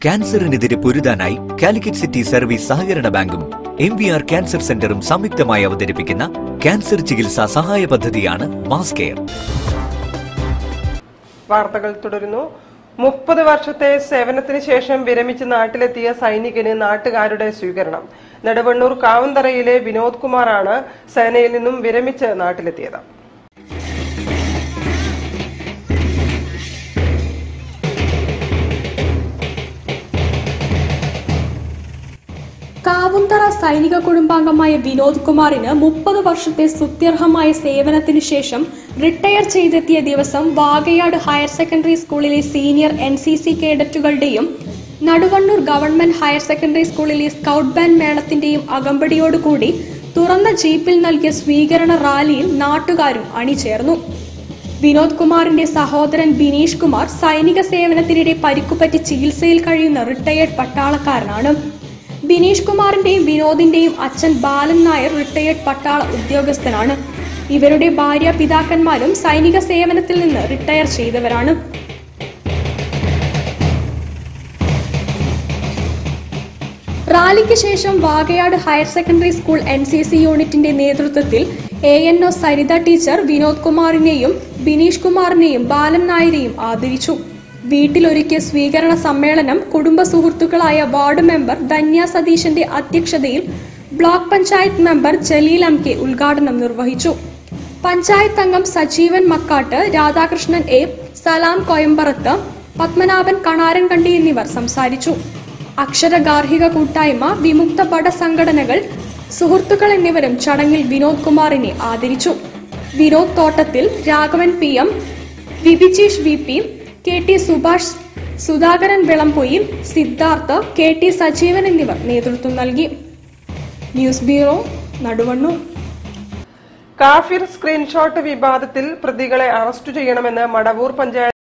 ക്യാൻസറിനെതിരെ പൊരുതാനായി Calicut city service സഹകരണ ബാങ്കും എം വി ആർ ക്യാൻസർ സെന്ററും സംയുക്തമായി അവതരിപ്പിക്കുന്ന ക്യാൻസർ ചികിത്സാ സഹായ പദ്ധതിയാണ് മാസ് കെയർ വാർത്തകൾ തുടരുന്നു മുപ്പത് വർഷത്തെ സേവനത്തിന് ശേഷം വിരമിച്ച് നാട്ടിലെത്തിയ സൈനികന് നാട്ടുകാരുടെ സ്വീകരണം നെടുവണ്ണൂർ കാവന്തറയിലെ വിനോദ് കുമാറാണ് സേനയിൽ നിന്നും വിരമിച്ച് നാട്ടിലെത്തിയത് കാവുന്തറ സൈനിക കുടുംബാംഗമായ വിനോദ് കുമാറിന് മുപ്പത് വർഷത്തെ സ്തുത്യർഹമായ സേവനത്തിനു ശേഷം റിട്ടയർ ചെയ്തെത്തിയ ദിവസം വാകയാട് ഹയർ സെക്കൻഡറി സ്കൂളിലെ സീനിയർ എൻ സി സി കേഡറ്റുകളുടെയും നടുവണ്ണൂർ ഗവൺമെന്റ് ഹയർ സെക്കൻഡറി സ്കൂളിലെ സ്കൗട്ട് ബാൻഡ് മേളത്തിന്റെയും അകമ്പടിയോടുകൂടി തുറന്ന ജീപ്പിൽ നൽകിയ സ്വീകരണ റാലിയിൽ നാട്ടുകാരും അണിചേർന്നു വിനോദ് കുമാറിന്റെ സഹോദരൻ ബിനീഷ് കുമാർ സൈനിക സേവനത്തിനിടെ പരിക്കുപറ്റി ചികിത്സയിൽ കഴിയുന്ന റിട്ടയേർഡ് പട്ടാളക്കാരനാണ് ബിനീഷ് കുമാറിന്റെയും വിനോദിന്റെയും അച്ഛൻ ബാലൻ നായർ റിട്ടയേർഡ് പട്ടാള ഉദ്യോഗസ്ഥനാണ് ഇവരുടെ ഭാര്യ പിതാക്കന്മാരും സൈനിക സേവനത്തിൽ നിന്ന് റിട്ടയർ ചെയ്തവരാണ് റാലിക്ക് ശേഷം Vakayad higher secondary school N C C യൂണിറ്റിന്റെ നേതൃത്വത്തിൽ A N O Saritha teacher Vinod കുമാറിനെയും ബിനീഷ് കുമാറിനെയും ബാലൻ നായരെയും ആദരിച്ചു വീട്ടിലൊരുക്കിയ സ്വീകരണ സമ്മേളനം കുടുംബ സുഹൃത്തുക്കളായ വാർഡ് മെമ്പർ ധന്യ സതീശന്റെ അധ്യക്ഷതയിൽ block panchayat member Jaleel M K ഉദ്ഘാടനം നിർവഹിച്ചു പഞ്ചായത്ത് അംഗം സജീവൻ മക്കാട്ട് രാധാകൃഷ്ണൻ എ സലാം കൊയമ്പറത്ത് പത്മനാഭൻ കണാരൻകണ്ടി എന്നിവർ സംസാരിച്ചു അക്ഷര ഗാർഹിക കൂട്ടായ്മ വിമുക്ത പട സംഘടനകൾ സുഹൃത്തുക്കൾ എന്നിവരും ചടങ്ങിൽ വിനോദ് കുമാറിനെ ആദരിച്ചു Vinod Thottathil Raghavan P M Vibhijeesh V P K T Subhash Sudhakaran Vilampoyil Siddharth K T Sajeevan എന്നിവർ നേതൃത്വം നൽകി ന്യൂസ് ബ്യൂറോ നടുവണ്ണൂർ കാഫിർ സ്ക്രീൻഷോട്ട് വിവാദത്തിൽ പ്രതികളെ അറസ്റ്റ് ചെയ്യണമെന്ന് മടവൂർ പഞ്ചായത്ത്